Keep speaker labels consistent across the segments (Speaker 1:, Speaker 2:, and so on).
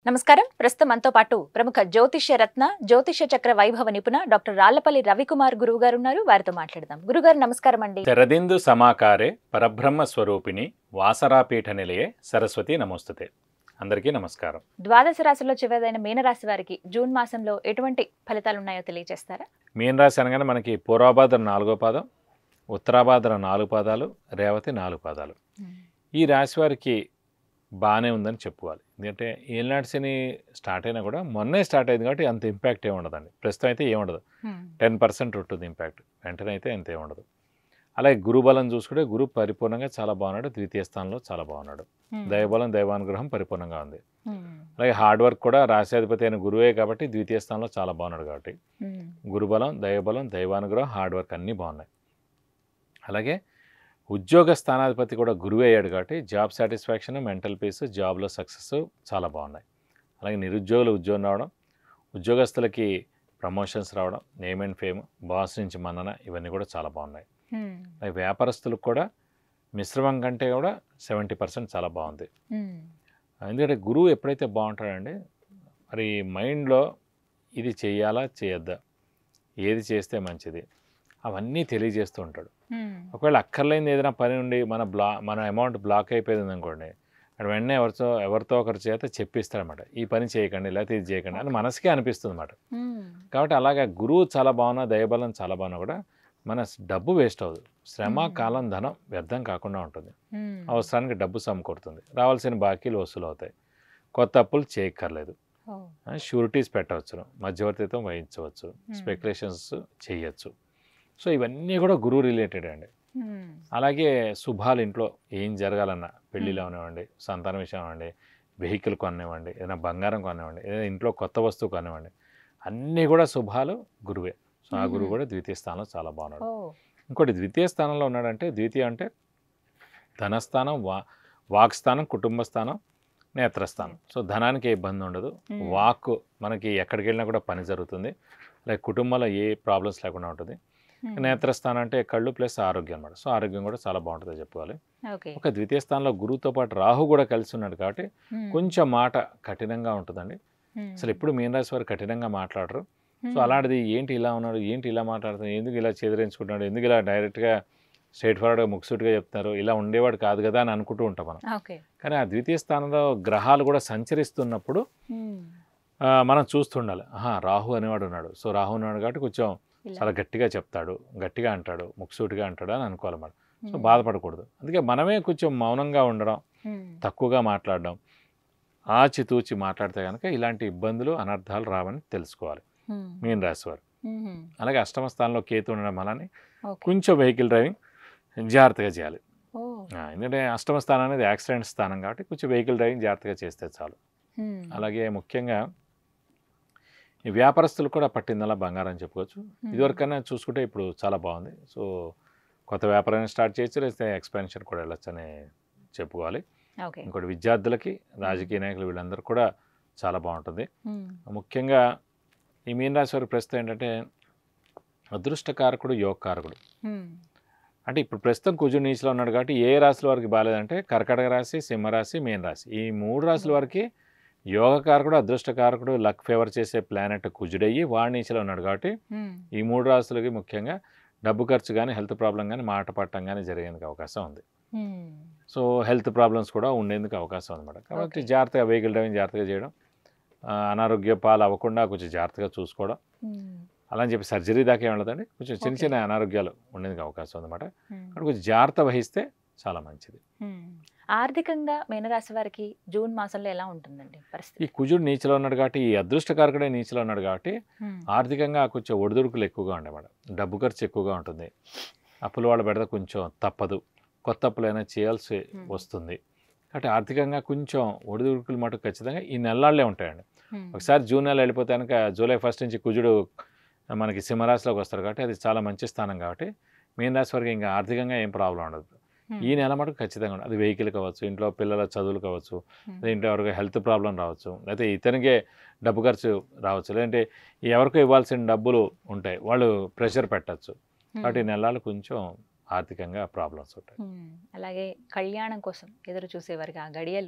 Speaker 1: నమస్కారం ప్రస్తుతం మనతో పాటు ప్రముఖ జ్యోతిష్య రత్న జ్యోతిష్య చక్ర వైభవ నిపుణ డాక్టర్ రాళ్లపల్లి రవికుమార్ గురువు గారు ఉన్నారు వారితో మాట్లాడదాం గురుగారు నమస్కారం అండి
Speaker 2: శరదిందు సమాకారే పరబ్రహ్మ స్వరూపిణి వాసరాపీఠ నిలయే సరస్వతి నమోస్తుతే అందరికీ నమస్కారం
Speaker 1: ద్వాదశ రాశిలో చివరిదైన మీనరాశి వారికి జూన్ మాసంలో ఎటువంటి ఫలితాలు ఉన్నాయో తెలియజేస్తారా
Speaker 2: మీన రాశి అనగానే మనకి పూర్వాభాద్ర నాలుగో పాదం ఉత్తరాభాద్ర నాలుగు పాదాలు రేవతి నాలుగు పాదాలు ఈ రాశి వారికి బాగానే ఉందని చెప్పుకోవాలి ఎందుకంటే ఏనాటి శని స్టార్ట్ అయినా కూడా మొన్నే స్టార్ట్ అయింది కాబట్టి అంత ఇంపాక్ట్ ఏమి ఉండదండి ప్రస్తుతం అయితే ఏముండదు టెన్ పర్సెంట్ ఉంటుంది ఇంపాక్ట్ వెంటనే అయితే అంత ఏమి ఉండదు అలాగే గురుబలం చూసుకుంటే గురు పరిపూర్ణంగా చాలా బాగున్నాడు ద్వితీయ స్థానంలో చాలా బాగున్నాడు దైవబలం దైవానుగ్రహం పరిపూర్ణంగా ఉంది అలాగే హార్డ్ వర్క్ కూడా రాశాధిపతి అయిన గురువే కాబట్టి ద్వితీయ స్థానంలో చాలా బాగున్నాడు కాబట్టి గురుబలం దైవబలం దైవానుగ్రహం హార్డ్ వర్క్ అన్నీ బాగున్నాయి అలాగే ఉద్యోగ స్థానాధిపతి కూడా గురువే అయ్యాడు కాబట్టి జాబ్ సాటిస్ఫాక్షన్ మెంటల్ పీస్ జాబ్లో సక్సెస్ చాలా బాగున్నాయి అలాగే నిరుద్యోగులు ఉద్యోగం రావడం ఉద్యోగస్తులకి ప్రమోషన్స్ రావడం నేమ్ అండ్ ఫేమ్ బాస్ నుంచి మన్నన ఇవన్నీ కూడా చాలా బాగున్నాయి అలాగే వ్యాపారస్తులకు కూడా మిశ్రమం కంటే కూడా సెవెంటీ పర్సెంట్ చాలా బాగుంది ఎందుకంటే గురువు ఎప్పుడైతే బాగుంటాడండి మరి మైండ్లో ఇది చేయాలా చేయొద్దా ఏది చేస్తే మంచిది అవన్నీ తెలియజేస్తూ ఉంటాడు ఒకవేళ అక్కర్లేని ఏదైనా పని ఉండి మన బ్లా మన అమౌంట్ బ్లాక్ అయిపోయింది అనుకోండి అక్కడ వెంటనే ఎవరితో ఎవరితో ఒకరి చేత చెప్పిస్తాడనమాట ఈ పని చేయకండి లేకపోతే ఇది చేయకండి అని మనసుకే అనిపిస్తుంది అనమాట కాబట్టి అలాగా గురువు చాలా బాగున్నా దయబలం చాలా బాగున్నా కూడా మన డబ్బు వేస్ట్ అవ్వదు శ్రమ
Speaker 1: Hmm.
Speaker 2: కాలం ధనం వ్యర్థం కాకుండా ఉంటుంది అవసరానికి డబ్బు సమకూరుతుంది రావాల్సిన బాకీలు వసూలు అవుతాయి కొత్త అప్పులు చేయక్కర్లేదు షూరిటీస్ పెట్టవచ్చు మధ్యవర్తిత్వం వహించవచ్చు స్పెక్యులేషన్స్ చేయొచ్చు సో ఇవన్నీ కూడా గురువు రిలేటెడ్ అండి అలాగే శుభాలు ఇంట్లో ఏం జరగాలన్నా పెళ్ళిలో అవనివ్వండి సంతాన విషయం అవ్వండి వెహికల్ కొనివ్వండి ఏదైనా బంగారం కొనివ్వండి ఏదైనా ఇంట్లో కొత్త వస్తువు కొనివ్వండి అన్నీ కూడా శుభాలు గురువే సో ఆ గురువు
Speaker 1: మ్మ్.
Speaker 2: కూడా ద్వితీయ స్థానంలో చాలా బాగున్నాడు ఇంకోటి ద్వితీయ స్థానంలో ఉన్నాడంటే ద్వితీయ అంటే ధనస్థానం వా వాక్ స్థానం కుటుంబ స్థానం నేత్రస్థానం సో ధనానికి ఏ ఇబ్బంది ఉండదు
Speaker 1: మ్మ్.
Speaker 2: వాక్ మనకి ఎక్కడికి వెళ్ళినా కూడా పని జరుగుతుంది లైక్ కుటుంబంలో ఏ ప్రాబ్లమ్స్ లేకుండా ఉంటుంది నేత్రస్థానం అంటే కళ్ళు ప్లస్ ఆరోగ్యం అనమాట సో ఆరోగ్యం కూడా చాలా బాగుంటుంది చెప్పుకోవాలి
Speaker 1: ఓకే
Speaker 2: ఒక ద్వితీయ స్థానంలో గురువుతో పాటు రాహు కూడా కలిసి ఉన్నాడు కాబట్టి కొంచెం మాట కఠినంగా ఉంటుందండి అసలు ఎప్పుడు మీన రాశి వారు కఠినంగా మాట్లాడరు సో అలాంటిది ఏంటి ఇలా ఉన్నాడు ఏంటి ఇలా మాట్లాడుతున్నాడు ఎందుకు ఇలా చెదిరించుకుంటున్నాడు ఎందుకు ఇలా డైరెక్ట్గా స్ట్రైట్ ఫార్వర్డ్గా ముక్సూటిగా చెప్తున్నారు ఇలా ఉండేవాడు కాదు కదా అని అనుకుంటూ ఉంటాం మనం
Speaker 1: ఓకే
Speaker 2: కానీ ఆ ద్వితీయ స్థానంలో గ్రహాలు కూడా సంచరిస్తున్నప్పుడు ఆ, మనం చూస్తుండాలి ఆహా రాహు అనేవాడు ఉన్నాడు సో రాహు ఉన్నాడు కాబట్టి కొంచెం చాలా గట్టిగా చెప్తాడు గట్టిగా అంటాడు ముక్సూటిగా అంటాడు అని అనుకోవాలన్నమాట సో బాధపడకూడదు అందుకే మనమే కొంచెం మౌనంగా ఉండడం తక్కువగా మాట్లాడడం ఆచితూచి మాట్లాడితే కనుక ఇలాంటి ఇబ్బందులు అనర్థాలు రావని తెలుసుకోవాలి మీన రాశి వారు అలాగే అష్టమ స్థానంలో కేతు ఉండడం వలన కొంచెం వెహికల్ డ్రైవింగ్ జాగ్రత్తగా చేయాలి ఆ, ఎందుకంటే అష్టమ స్థానం అనేది యాక్సిడెంట్ స్థానం కాబట్టి కొంచెం వెహికల్ డ్రైవింగ్ జాగ్రత్తగా చేస్తే చాలు అలాగే ముఖ్యంగా ఈ వ్యాపారస్తులు కూడా పట్టిందల్లా బంగారం అని చెప్పుకోవచ్చు ఇదివరకన్నా చూసుకుంటే ఇప్పుడు చాలా బాగుంది సో కొత్త వ్యాపారాన్ని స్టార్ట్ చేయొచ్చు లేకపోతే ఎక్స్పాన్షన్ కూడా వెళ్ళొచ్చు అని చెప్పుకోవాలి
Speaker 1: ఓకే
Speaker 2: ఇంకోటి విద్యార్థులకి రాజకీయ నాయకులు వీళ్ళందరూ కూడా చాలా బాగుంటుంది ముఖ్యంగా ఈ మీన రాశి వారి ప్రస్తుతం ఏంటంటే అదృష్టకారకుడు యోగకారకుడు అంటే ఇప్పుడు ప్రస్తుతం కుజుడు నీచిలో ఉన్నాడు కాబట్టి ఏ రాశుల వారికి బాగాలేదంటే కర్కటక రాశి సింహరాశి మీన రాశి ఈ మూడు రాశుల వారికి యోగకారకుడు అదృష్టకారకుడు లక్ ఫేవర్ చేసే ప్లానెట్ కుజుడయ్యి వాడి నీచిలో ఉన్నాడు కాబట్టి ఈ మూడు రాశులకి ముఖ్యంగా డబ్బు ఖర్చు కానీ హెల్త్ ప్రాబ్లం కానీ మాట పట్టడం కానీ జరిగేందుకు అవకాశం ఉంది సో హెల్త్ ప్రాబ్లమ్స్ కూడా ఉండేందుకు అవకాశం అనమాట కాబట్టి
Speaker 1: Okay.
Speaker 2: జాగ్రత్తగా వెహికల్ డ్రైవింగ్ జాగ్రత్తగా చేయడం ఆ, అనారోగ్య పాలు అవ్వకుండా కొంచెం జాగ్రత్తగా చూసుకోవడం అలా అని చెప్పి సర్జరీ దాకా ఏం ఉండదండి కొంచెం చిన్న
Speaker 1: Okay.
Speaker 2: చిన్న అనారోగ్యాలు ఉండేందుకు అవకాశం ఉందన్నమాట కాబట్టి కొంచెం జాగ్రత్త వహిస్తే చాలా మంచిది
Speaker 1: ఆర్థికంగా మీనరాశి వారికి జూన్ మాసంలో ఎలా ఉంటుందండి
Speaker 2: ఈ
Speaker 1: పరిస్థితి
Speaker 2: కుజుడు నీచలో ఉన్నాడు కాబట్టి ఈ అదృష్టకారకుడే నీచలో ఉన్నాడు కాబట్టి ఆర్థికంగా కొంచెం ఒడిదుడుకులు ఎక్కువగా ఉండేమాట డబ్బు ఖర్చు ఎక్కువగా ఉంటుంది అప్పుల వాళ్ళ పెడితే కొంచెం తప్పదు కొత్త అప్పులైనా చేయాల్సి
Speaker 1: Hmm.
Speaker 2: వస్తుంది కాబట్టి ఆర్థికంగా కొంచెం ఒడిదుడుకులు మటుకు ఖచ్చితంగా ఈ నెలలాళ్లే ఉంటాయండి ఒకసారి జూన్ నెల వెళ్ళిపోతే కనుక జూలై ఫస్ట్ నుంచి కుజుడు మనకి సింహరాశిలోకి వస్తారు కాబట్టి అది చాలా మంచి స్థానం కాబట్టి మీన రాశి వారికి ఇంకా ఆర్థికంగా ఏం ప్రాబ్లం ఉండదు ఈ నెల మటుకు ఖచ్చితంగా ఉండదు అది వెహికల్ కావచ్చు ఇంట్లో పిల్లల చదువులు కావచ్చు లేదా ఇంట్లో ఎవరికి హెల్త్ ప్రాబ్లం రావచ్చు లేకపోతే ఇతనికే డబ్బు ఖర్చు రావచ్చు లేదంటే ఎవరికో ఇవ్వాల్సిన డబ్బులు ఉంటాయి వాళ్ళు ప్రెషర్ పెట్టచ్చు కాబట్టి ఈ నెలలు కొంచెం ఆర్థికంగా ప్రాబ్లమ్స్ ఉంటాయి
Speaker 1: అలాగే కళ్యాణం కోసం ఎదురు చూసేవారికి ఆ గడియలు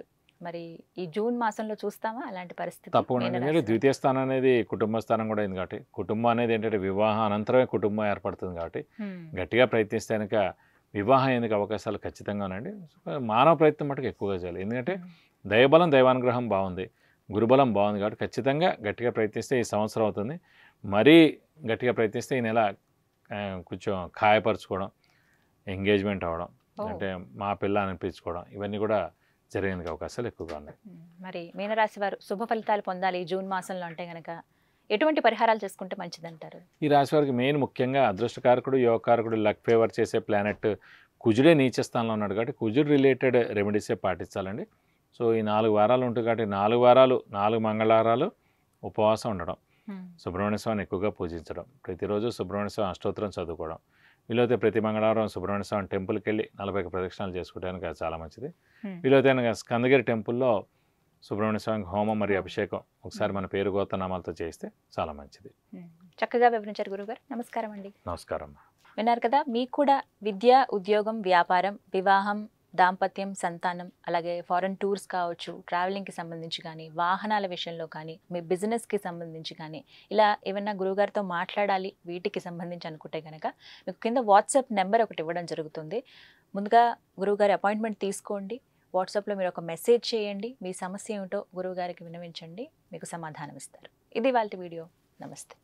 Speaker 1: మరి ఈ జూన్ మాసంలో చూస్తామా అలాంటి పరిస్థితి
Speaker 2: తప్పకుండా
Speaker 1: మీనరాశి
Speaker 2: ఎందుకంటే
Speaker 1: వారికి?
Speaker 2: ద్వితీయ స్థానం అనేది కుటుంబ స్థానం కూడా అయింది కాబట్టి కుటుంబం అనేది ఏంటంటే వివాహం అనంతరమే కుటుంబం ఏర్పడుతుంది కాబట్టి
Speaker 1: హ్మ్.
Speaker 2: గట్టిగా ప్రయత్నిస్తే కనుక వివాహం ఎందుకు అవకాశాలు ఖచ్చితంగా ఉన్నాయండి మానవ ప్రయత్నం మటుకు ఎక్కువగా చేయాలి ఎందుకంటే దైవబలం దైవానుగ్రహం బాగుంది గురుబలం బాగుంది కాబట్టి ఖచ్చితంగా గట్టిగా ప్రయత్నిస్తే ఈ సంవత్సరం అవుతుంది మరీ గట్టిగా ప్రయత్నిస్తే ఈ నెల ఆ, కొంచెం ఖాయపరచుకోవడం ఎంగేజ్మెంట్ అవ్వడం
Speaker 1: ఓ.
Speaker 2: అంటే మా పిల్ల అనిపించుకోవడం ఇవన్నీ కూడా జరిగేందుకు అవకాశాలు ఎక్కువగా ఉన్నాయి
Speaker 1: హ్మ్. మరి మీనరాశి వారు శుభ ఫలితాలు పొందాలి ఈ జూన్ మాసంలో అంటే గనక ఎటువంటి పరిహారాలు చేసుకుంటే మంచిదంటారు
Speaker 2: ఈ రాశి వారికి మెయిన్ ముఖ్యంగా అదృష్టకారకుడు యోగకారకుడు లక్ ఫేవర్ చేసే ప్లానెట్ కుజుడే నీచ స్థానంలో ఉన్నాడు కాబట్టి కుజుడు రిలేటెడ్ రెమెడీసే పాటించాలండి సో ఈ నాలుగు వారాలు ఉంటుంది కాబట్టి నాలుగు వారాలు నాలుగు మంగళవారాలు ఉపవాసం ఉండడం
Speaker 1: హ్మ్.
Speaker 2: సుబ్రహ్మణ్య స్వామిని ఎక్కువగా పూజించడం ప్రతిరోజు సుబ్రహ్మణ్య స్వామి అష్టోత్తరం చదువుకోవడం వీలైతే ప్రతి మంగళవారం సుబ్రహ్మణ్య స్వామి టెంపుల్కి వెళ్ళి నలభై ఒక్క ప్రదక్షిణాలు చేసుకోవడానికి అది చాలా మంచిది
Speaker 1: హ్మ్.
Speaker 2: వీలైతే కనుక స్కందగిరి టెంపుల్లో సుబ్రహ్మణ్య స్వామికి హోమం మరియు అభిషేకం ఒకసారి మన పేరు గోత్రనామాలతో చేస్తే చాలా మంచిది
Speaker 1: హ్మ్. చక్కగా వివరించారు గురుగారు నమస్కారం అండి
Speaker 2: నమస్కారం
Speaker 1: విన్నారు కదా మీకు కూడా విద్య ఉద్యోగం వ్యాపారం వివాహం దాంపత్యం సంతానం అలాగే ఫారెన్ టూర్స్ కావచ్చు ట్రావెలింగ్కి సంబంధించి కానీ వాహనాల విషయంలో కానీ మీ బిజినెస్కి సంబంధించి కానీ ఇలా ఏమైనా గురువుగారితో మాట్లాడాలి వీటికి సంబంధించి అనుకుంటే కనుక మీకు కింద వాట్సాప్ నెంబర్ ఒకటి ఇవ్వడం జరుగుతుంది ముందుగా గురువుగారి అపాయింట్మెంట్ తీసుకోండి వాట్సాప్లో మీరు ఒక మెసేజ్ చేయండి మీ సమస్య ఏమిటో గురువుగారికి వినవించండి మీకు సమాధానం ఇస్తారు ఇది వాళ్ళ వీడియో నమస్తే